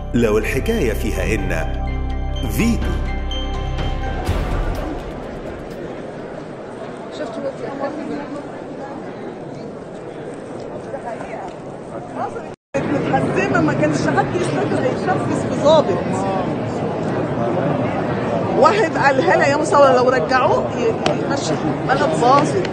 لو الحكاية فيها إن فيتو شفتوا متحزمه ما كانش حد يستطيع يتنفس في ظابط واحد قال هنا يا مصور لو رجعوه ي- يمشي بلد باظت